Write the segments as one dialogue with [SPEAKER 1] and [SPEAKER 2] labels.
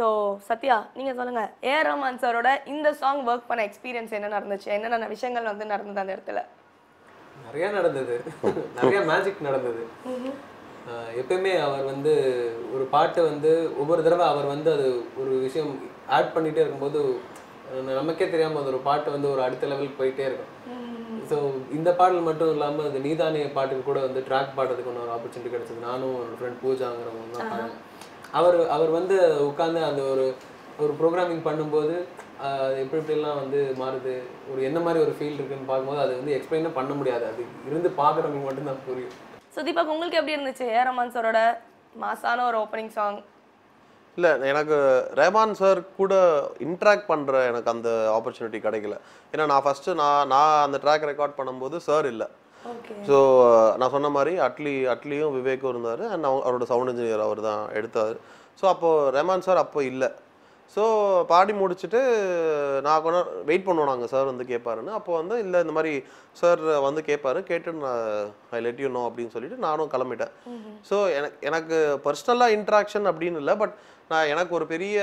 [SPEAKER 1] So Sathya நீங்கள் சொல்லுங்கள் ஏ ரஹ்மான் சாரோட இந்த சாங் ஒர்க் பண்ண எக்ஸ்பீரியன்ஸ் என்ன நடந்துச்சு என்னென்ன விஷயங்கள் வந்து நடந்தது அந்த இடத்துல
[SPEAKER 2] நிறைய நடந்தது நிறைய மேஜிக் நடந்தது ஆஹ் எப்பயுமே அவர் வந்து ஒரு பாட்டு வந்து ஒவ்வொரு தடவை அவர் வந்து அது ஒரு விஷயம் ஆட் பண்ணிட்டே இருக்கும்போது அஹ் நமக்கே தெரியாம அது ஒரு பாட்டு வந்து ஒரு அடுத்த லெவலுக்கு போயிட்டே இருக்கும் ஸோ இந்த பாடல் மட்டும் இல்லாம அது நீதானே பாட்டுக்கு கூட வந்து ட்ராக் பாடுறதுக்கு ஒன்று ஒரு ஆப்பர்ச்சுனிட்டி கிடைச்சது நானும் ஒரு ஃப்ரெண்ட் பூஜாங்கிறவங்க தான் பாடினோம். அவர் அவர் வந்து உட்காந்து அந்த ஒரு ஒரு ப்ரோக்ராமிங் பண்ணும்போது ஆஹ் அது எப்படி எப்படிலாம் வந்து மாறுது ஒரு என்ன மாதிரி ஒரு ஃபீல் இருக்குன்னு பார்க்கும்போது அது வந்து எக்ஸ்பிளைனே பண்ண முடியாது அது இருந்து பார்க்குறவங்க மட்டும்தான் புரியும்
[SPEAKER 1] ஸோ தீபக் உங்களுக்கு எப்படி இருந்துச்சு ஏ ரஹ்மான் சாரோட மாசான ஒரு ஓப்பனிங் சாங்
[SPEAKER 3] இல்லை எனக்கு ரேமான் சார் கூட இன்ட்ராக்ட் பண்ணுற எனக்கு அந்த ஆப்பர்ச்சுனிட்டி கிடைக்கல ஏன்னா நான் ஃபஸ்ட்டு நான் நான் அந்த ட்ராக் ரெக்கார்ட் பண்ணும்போது சார் இல்லை
[SPEAKER 1] ஓகே
[SPEAKER 3] ஸோ நான் சொன்ன மாதிரி அட்லி அட்லியும் விவேக்கும் இருந்தார் அண்ட் அவரோட சவுண்ட் இன்ஜினியர் அவர் தான் எடுத்தார் ஸோ அப்போது ரெமான் சார் அப்போ இல்லை ஸோ பாடி முடிச்சுட்டு நான் கொஞ்ச வெயிட் பண்ணுவோம் நாங்கள் சார் வந்து கேட்பாருன்னு அப்போ வந்து இல்லை இந்த மாதிரி சார் வந்து கேட்பாரு கேட்டு நான் ஐ லெட் யூ நோ அப்படின்னு சொல்லிட்டு நானும் கிளம்பிட்டேன் ஸோ எனக்கு எனக்கு பர்சனலாக இன்ட்ராக்ஷன் அப்படின்னு இல்லை பட் நான் எனக்கு ஒரு பெரிய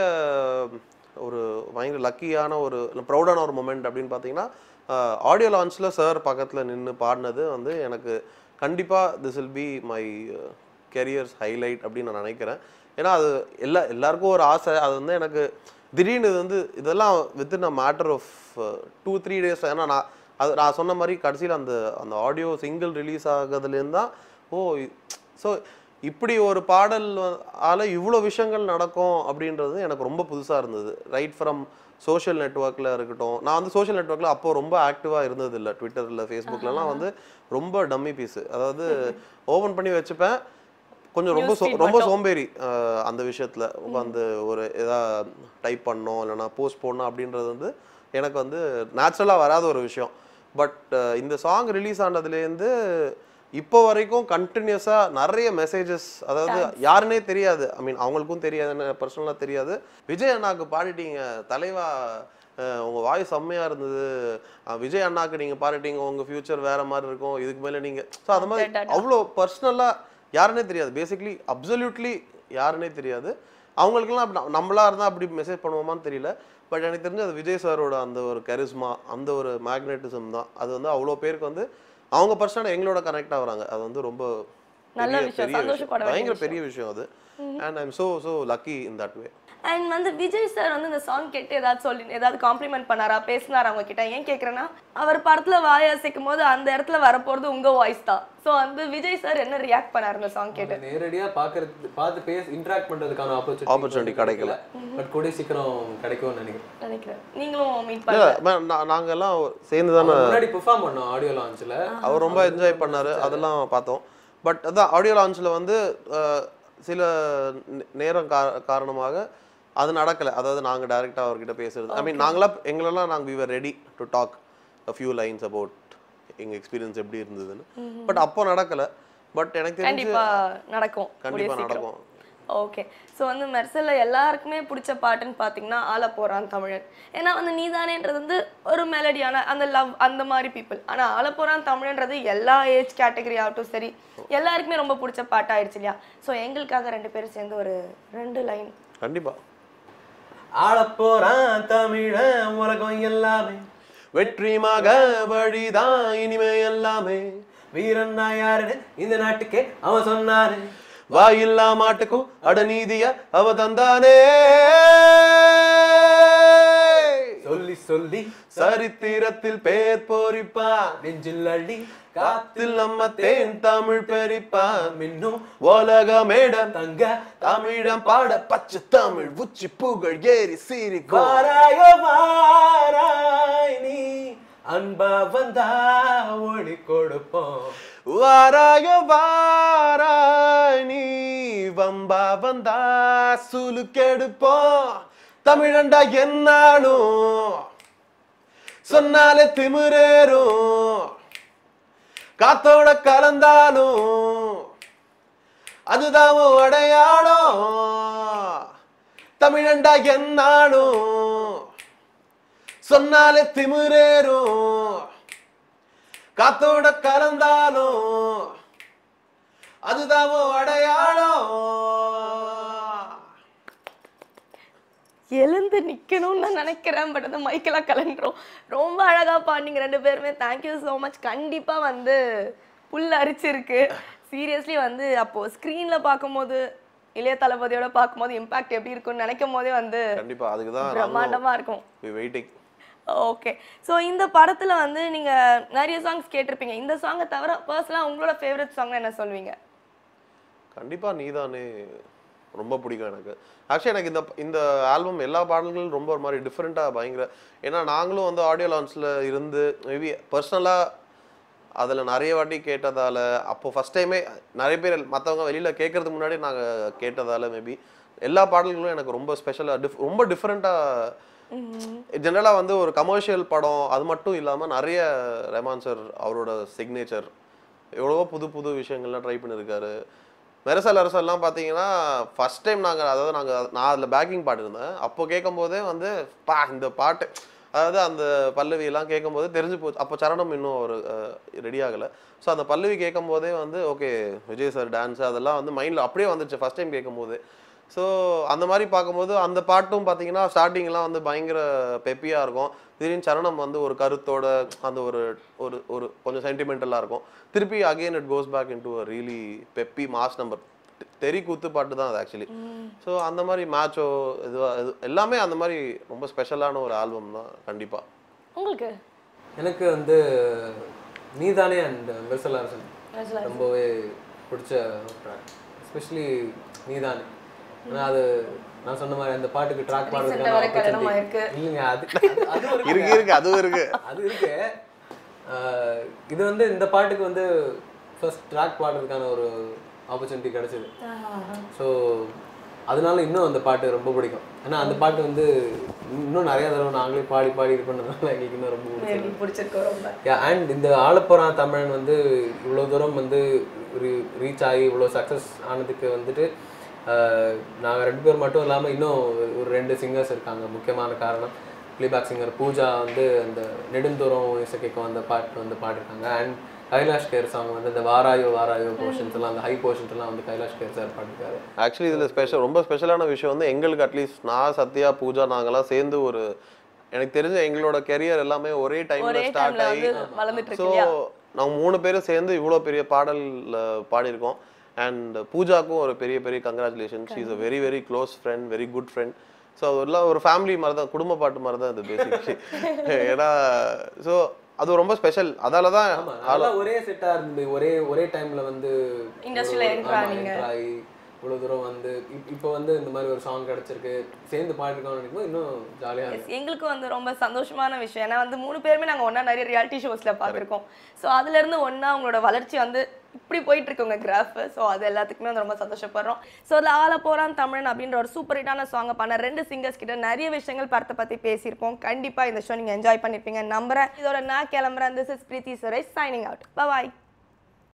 [SPEAKER 3] ஒரு பயங்கர லக்கியான ஒரு ப்ரௌடான ஒரு மொமெண்ட் அப்படின்னு பார்த்தீங்கன்னா ஆடியோ லான்ச்சில் சார் பக்கத்தில் நின்று பாடினது வந்து எனக்கு கண்டிப்பாக this will be my career's highlight அப்படின்னு நான் நினைக்கிறேன் ஏன்னா அது எல்லா எல்லாருக்கும் ஒரு ஆசை அது வந்து எனக்கு திடீர்னு இது வந்து இதெல்லாம் within a matter of two three days ஏன்னா நான் அது நான் சொன்ன மாதிரி கடைசியில் அந்த அந்த ஆடியோ சிங்கிள் ரிலீஸ் ஆகுறதுலேருந்து தான் ஓ ஸோ இப்படி ஒரு பாடல் வ- ஆல இவ்வளோ விஷயங்கள் நடக்கும் அப்படின்றது எனக்கு ரொம்ப புதுசாக இருந்தது ரைட் ஃப்ரம் சோஷியல் நெட்ஒர்க்கில் இருக்கட்டும் நான் வந்து சோஷியல் நெட்ஒர்க்கில் அப்போ ரொம்ப ஆக்டிவாக இருந்தது இல்லை ட்விட்டரில் ஃபேஸ்புக்லலாம் வந்து ரொம்ப டம்மி பீஸு அதாவது ஓப்பன் பண்ணி வச்சுப்பேன் கொஞ்சம் ரொம்ப சோ- ரொம்ப சோம்பேறி அஹ், அந்த விஷயத்துல உட்காந்து ஒரு எதா டைப் பண்ணோம் இல்லைன்னா போஸ்ட் போடணும் அப்படின்றது வந்து எனக்கு வந்து நேச்சுரலாக வராத ஒரு விஷயம் பட் இந்த சாங் ரிலீஸ் ஆனதுலேருந்து இப்போ வரைக்கும் கண்டினியூஸாக நிறைய மெசேஜஸ் அதாவது யாருன்னே தெரியாது ஐ மீன் அவங்களுக்கும் தெரியாது பர்சனலாக தெரியாது விஜய் அண்ணாக்கு பாடிட்டீங்க தலைவா அஹ், உங்க வாய்ஸ் செம்மையா இருந்தது அஹ், விஜய் அண்ணாக்கு நீங்க பாடிட்டீங்க உங்க ஃபியூச்சர் வேற மாதிரி இருக்கும் இதுக்கு மேல நீங்க ஸோ அது மாதிரி அவ்வளோ பர்சனலாக யாருன்னே தெரியாது பேசிக்லி அப்சல்யூட்லி யாருன்னே தெரியாது அவங்களுக்கெல்லாம் அப்படி ந- நம்மளா இருந்தால் அப்படி மெசேஜ் பண்ணுவோமான்னு தெரியல பட் எனக்கு தெரிஞ்சு அது விஜய் சாரோட அந்த ஒரு கரிஸ்மா அந்த ஒரு மேக்னெட்டிசம் தான் அது வந்து அவ்வளோ பேருக்கு வந்து அவங்க பர்சனலாக எங்களோட கனெக்ட் ஆகுறாங்க அது வந்து ரொம்ப
[SPEAKER 1] நல்ல
[SPEAKER 3] பெரிய-
[SPEAKER 1] விஷயம்,
[SPEAKER 3] பெரிய
[SPEAKER 1] சந்தோஷப்பட வேண்டிய
[SPEAKER 3] பயங்கர பெரிய விஷயம் அது and I am so so lucky in that way
[SPEAKER 1] and வந்து விஜய் சார் வந்து இந்த சாங் கேட்டு ஏதாவது சொல்லி ஏதாவது காம்ப்ளிமெண்ட் பண்ணாரா பேசினாரா அவங்க கிட்ட ஏன் கேக்குறேன்னா அவர் படத்துல வாய் அசைக்கும் போது அந்த இடத்துல வரப்போறது உங்க வாய்ஸ் தான் ஸோ வந்து விஜய் சார் என்ன ரியாக்ட் பண்ணாரு இந்த சாங் கேட்டு
[SPEAKER 2] அதை நேரடியா பாக்குறது பார்த்து பேச இன்டராக்ட் பண்றதுக்கான ஆப்பர்ச்சுனிட்டி
[SPEAKER 3] Opportunity கிடைக்கல.
[SPEAKER 2] பட் கூடிய சீக்கிரம் கிடைக்கும்னு நினைக்கிறேன்
[SPEAKER 1] நினைக்கிறேன் நீங்களும் மீட்
[SPEAKER 3] இல்ல,
[SPEAKER 1] பண்ணல
[SPEAKER 3] ம- நா- நாங்க எல்லாம் சேர்ந்து தானே
[SPEAKER 2] முன்னாடி பெர்ஃபார்ம் பண்ணோம் ஆடியோ லான்ச்ல
[SPEAKER 3] அவர் ரொம்ப என்ஜாய் பண்ணாரு அதெல்லாம் பார்த்தோம் பட் அதான் ஆடியோ லான்ச்சில் வந்து அஹ், சில நே- நேரம் கா காரணமாக அது நடக்கல அதாவது நாங்க டைரக்டா அவர்கிட்ட பேசுறது ஐ மீன் நாங்களா எங்களெல்லாம் நாங்க we were ready to talk a few lines about எங்க எக்ஸ்பீரியன்ஸ் எப்படி இருந்ததுன்னு பட் அப்போ நடக்கல பட் எனக்கு தெரிஞ்சு
[SPEAKER 1] கண்டிப்பா நடக்கும் கூடிய
[SPEAKER 3] கண்டிப்பா
[SPEAKER 1] சீக்கிரம்
[SPEAKER 3] நடக்கும்
[SPEAKER 1] ஓகே ஸோ வந்து மெர்சல்ல எல்லாருக்குமே பிடிச்ச பாட்டுன்னு பார்த்தீங்கன்னா ஆள போறான் தமிழன் ஏன்னா வந்து நீதானேன்றது வந்து ஒரு மெலடியான அந்த லவ் அந்த மாதிரி பீப்புள் ஆனா ஆள போறான் தமிழன்றது எல்லா ஏஜ் கேட்டகரி ஆகட்டும் சரி எல்லாருக்குமே ரொம்ப பிடிச்ச பாட்டாயிடுச்சு இல்லையா ஸோ எங்களுக்காக ரெண்டு பேரும் சேர்ந்து ஒரு ரெண்டு லைன்
[SPEAKER 3] கண்டிப்பா
[SPEAKER 2] ஆளப்போறான் தமிழன் உலகம் எல்லாமே
[SPEAKER 3] வெற்றி மக வழிதான் இனிமே எல்லாமே
[SPEAKER 2] வீரன் நான் யாருன்னு இந்த நாட்டுக்கே அவன் சொன்னாரு
[SPEAKER 3] வாயில்லா மாட்டுக்கும் அடநீதிய அவ தந்தானே
[SPEAKER 2] சொல்லி சொல்லி
[SPEAKER 3] சரித்திரத்தில் பேர் போரிப்பா
[SPEAKER 2] நெஞ்சில் அள்ளி காத்தில்
[SPEAKER 3] காத்தில் நம்ம தேன் தமிழ் பெரிப்பா
[SPEAKER 2] மின்னும்
[SPEAKER 3] உலக மேடம்
[SPEAKER 2] தங்க
[SPEAKER 3] தமிழம் பாட பச்சை தமிழ் உச்சி புகழ் ஏறி சீரிக்கும்
[SPEAKER 2] வாராய வாராய் நீ அன்பா வந்தா ஒளி கொடுப்போம்
[SPEAKER 3] வாராய வாராய் நீ வம்பா வந்தா சுலுக்கெடுப்போம் தமிழண்டா என்னாலும் சொன்னாலே திமிரேறும் காத்தோட கலந்தாலும் அதுதான் உன் அடையாளம் தமிழண்டா என்னாலும் சொன்னாலே திமிரேறும் காத்தோட கலந்தாலும் அதுதான் உன் அடையாளம்
[SPEAKER 1] எழுந்து நிக்கணும்னு நான் நினைக்கிறேன் பட் அந்த மைக்கெல்லாம் கலண்டுரும் ரொம்ப அழகா பாடிங்க ரெண்டு பேருமே தேங்க்யூ ஸோ மச் கண்டிப்பா வந்து புல் அரிச்சிருக்கு சீரியஸ்லி வந்து அப்போ ஸ்க்ரீன்ல பார்க்கும்போது இளைய தளபதியோட பார்க்கும்போது இம்பாக்ட் எப்படி இருக்கும்னு நினைக்கும் போதே வந்து
[SPEAKER 3] கண்டிப்பா அதுக்கு தான்
[SPEAKER 1] பிரம்மாண்டமா இருக்கும்
[SPEAKER 3] வெயிட்டிங்
[SPEAKER 1] ஓகே ஸோ இந்த படத்துல வந்து நீங்க நிறைய சாங்ஸ் கேட்டிருப்பீங்க இந்த சாங்கை தவிர பர்சனலாக உங்களோட ஃபேவரட் சாங் என்ன சொல்வீங்க
[SPEAKER 3] கண்டிப்பா நீதானே ரொம்ப பிடிக்கும் எனக்கு ஆக்சுவலி எனக்கு இந்த இந்த ஆல்பம் எல்லா பாடல்களும் ரொம்ப ஒரு மாதிரி டிஃப்ரெண்ட்டாக பயங்கர ஏன்னா நாங்களும் வந்து ஆடியோ லான்ச்சில் இருந்து மேபி பர்சனலாக அதில் நிறைய வாட்டி கேட்டதால அப்போ ஃபஸ்ட் டைமே நிறைய பேர் மற்றவங்க வெளியில் கேட்கறதுக்கு முன்னாடி நாங்கள் கேட்டதால மேபி எல்லா பாடல்களும் எனக்கு ரொம்ப ஸ்பெஷலாக டிஃப் ரொம்ப டிஃப்ரெண்ட்டாக ஜென்ரலாக வந்து ஒரு கமர்ஷியல் படம் அது மட்டும் இல்லாமல் நிறைய ரெமான் சார் அவரோட சிக்னேச்சர் எவ்வளவோ புது புது விஷயங்கள்லாம் ட்ரை பண்ணியிருக்காரு மெரசல் அரசல்லாம் பார்த்தீங்கன்னா ஃபர்ஸ்ட் டைம் நாங்கள் அதாவது நாங்கள் நான் அதில் பேக்கிங் பாடிருந்தேன் அப்போ கேட்கும் போதே வந்து பா இந்த பாட்டு அதாவது அந்த பல்லவி எல்லாம் கேட்கும்போது தெரிஞ்சு போச்சு அப்போ சரணம் இன்னும் ஒரு ரெடி ஆகலை ஸோ அந்த பல்லவி கேட்கும் போதே வந்து ஓகே விஜய் சார் டான்ஸ் அதெல்லாம் வந்து மைண்டில் அப்படியே வந்துருச்சு ஃபர்ஸ்ட் டைம் கேட்கும் போது ஸோ அந்த மாதிரி பார்க்கும்போது அந்த பாட்டும் பார்த்தீங்கன்னா ஸ்டார்டிங்லாம் வந்து பயங்கர பெப்பியாக இருக்கும் திடீர்னு சரணம் வந்து ஒரு கருத்தோட அந்த ஒரு ஒரு ஒரு கொஞ்சம் சென்டிமெண்டலாக இருக்கும் திருப்பி again it goes back into really peppy mass number Theri கூத்து பாட்டு தான் அது ஆக்சுவலி ஸோ அந்த மாதிரி மேட்சோ இதுவா இது எல்லாமே அந்த மாதிரி ரொம்ப ஸ்பெஷலான ஒரு ஆல்பம் தான் கண்டிப்பாக
[SPEAKER 1] உங்களுக்கு
[SPEAKER 2] எனக்கு வந்து நீதானே அண்ட் மெர்சல் அரசன்
[SPEAKER 1] மெர்சல்
[SPEAKER 2] ரொம்பவே பிடிச்ச ட்ராக் எஸ்பெஷலி நீதானே ஏன்னா அது நான் சொன்ன மாதிரி அந்த பாட்டுக்கு ட்ராக்
[SPEAKER 1] Recent-ஆ வர கல்யாணம் ஆயிருக்கு.
[SPEAKER 2] பாடுறதுக்கு இல்லைங்க அது அது- அது ஒரு
[SPEAKER 3] இருக்கு இருக்கு அதுவும் இருக்கு
[SPEAKER 2] அது இருக்கு ஆஹ் இது வந்து இந்த பாட்டுக்கு வந்து ஃபர்ஸ்ட் ட்ராக் பாடுறதுக்கான ஒரு ஆப்பர்ச்சுனிட்டி கிடைச்சது ஸோ அதனால இன்னும் அந்த பாட்டு ரொம்ப பிடிக்கும் ஏன்னா அந்த பாட்டு வந்து இன்னும் நிறைய தடவை நாங்களே பாடி பாடி இது பண்ணதுனால எங்களுக்கு இன்னும் ரொம்ப பிடிக்கும்
[SPEAKER 1] எனக்கு பிடிச்சிருக்கு ரொம்ப
[SPEAKER 2] அண்ட் இந்த ஆலப்புறம் தமிழன் வந்து இவ்வளோ தூரம் வந்து ரீச் ஆகி இவ்வளோ சக்ஸஸ் ஆனதுக்கு வந்துட்டு நாங்கள் ரெண்டு பேர் மட்டும் இல்லாமல் இன்னும் ஒரு- ஒரு ரெண்டு சிங்கர்ஸ் இருக்காங்க முக்கியமான காரணம் ப்ளேபேக் சிங்கர் பூஜா வந்து அந்த நெடுந்தூரம் இசைக்கு வந்த பாட்டு வந்து பாடிருக்காங்க அண்ட் கைலாஷ் கேர் சாங் வந்து இந்த வாராயோ வாராயோ போர்ஷன்ஸ் எல்லாம் அந்த ஹை போர்ஷன்ஸ் எல்லாம் வந்து கைலாஷ் கேர் சார் பாடிருக்காரு
[SPEAKER 3] ஆக்சுவலி இதில் ஸ்பெஷல் ரொம்ப ஸ்பெஷலான விஷயம் வந்து எங்களுக்கு அட்லீஸ்ட் நான் சத்யா பூஜா நாங்கெல்லாம் சேர்ந்து ஒரு எனக்கு தெரிஞ்ச எங்களோட கெரியர் எல்லாமே ஒரே டைம்ல
[SPEAKER 1] ஒரே
[SPEAKER 3] ஸ்டார்ட்
[SPEAKER 1] டைம்ல
[SPEAKER 3] ஆகி
[SPEAKER 1] வந்து வளர்ந்துட்டு
[SPEAKER 3] ஸோ
[SPEAKER 1] இருக்கு இல்லையா
[SPEAKER 3] நாங்கள் மூணு பேரும் சேர்ந்து இவ்வளோ பெரிய பாடல் பாடியிருக்கோம் அண்ட் பூஜாக்கும் ஒரு பெரிய பெரிய congratulations is a very very close friend very good friend so எல்லாம் ஒரு ஃபேமிலி மாதிரி தான் குடும்ப பாட்டு மாதிரி தான் இது பேசிக்லி ஏன்னா ஸோ அது ரொம்ப ஸ்பெஷல் அதால தான்
[SPEAKER 2] ஆமா நல்லா ஒரே செட்டா இருந்தது ஒரே ஒரே டைம்ல வந்து
[SPEAKER 1] Industry ல
[SPEAKER 2] ஒரு-
[SPEAKER 1] enter
[SPEAKER 2] ஆமா,
[SPEAKER 1] ஆனீங்க.
[SPEAKER 2] enter ஆகி இவ்வளவு தூரம் வந்து இப்- இப்போ வந்து இந்த மாதிரி ஒரு சாங் கிடைச்சிருக்கு சேர்ந்து பாடிருக்கோம்னு நினைக்கும் இன்னும் ஜாலியா
[SPEAKER 1] Yes,
[SPEAKER 2] இருக்கு
[SPEAKER 1] எங்களுக்கு வந்து ரொம்ப சந்தோஷமான விஷயம் ஏன்னா வந்து மூணு பேருமே நாங்க ஒண்ணா நிறைய ரியாலிட்டி ஷோஸ்ல பார்த்திருக்கோம் ஸோ அதுல இருந்து ஒண்ணா உங்களோட வளர்ச்சி வந்து இப்படி போயிட்டு இருக்கு உங்க கிராஃப் ஸோ அது எல்லாத்துக்குமே வந்து ரொம்ப சந்தோஷப்படுறோம் ஸோ அதில் ஆள போறான் தமிழன் அப்படின்ற ஒரு சூப்பர் ஹிட்டான சாங்கை பண்ண ரெண்டு சிங்கர்ஸ் கிட்ட நிறைய விஷயங்கள் படத்தை பத்தி பேசியிருப்போம் கண்டிப்பா இந்த ஷோ நீங்க என்ஜாய் பண்ணிருப்பீங்க நம்புறேன் இதோட நான் கிளம்புறேன் this is Preethi Suresh signing out bye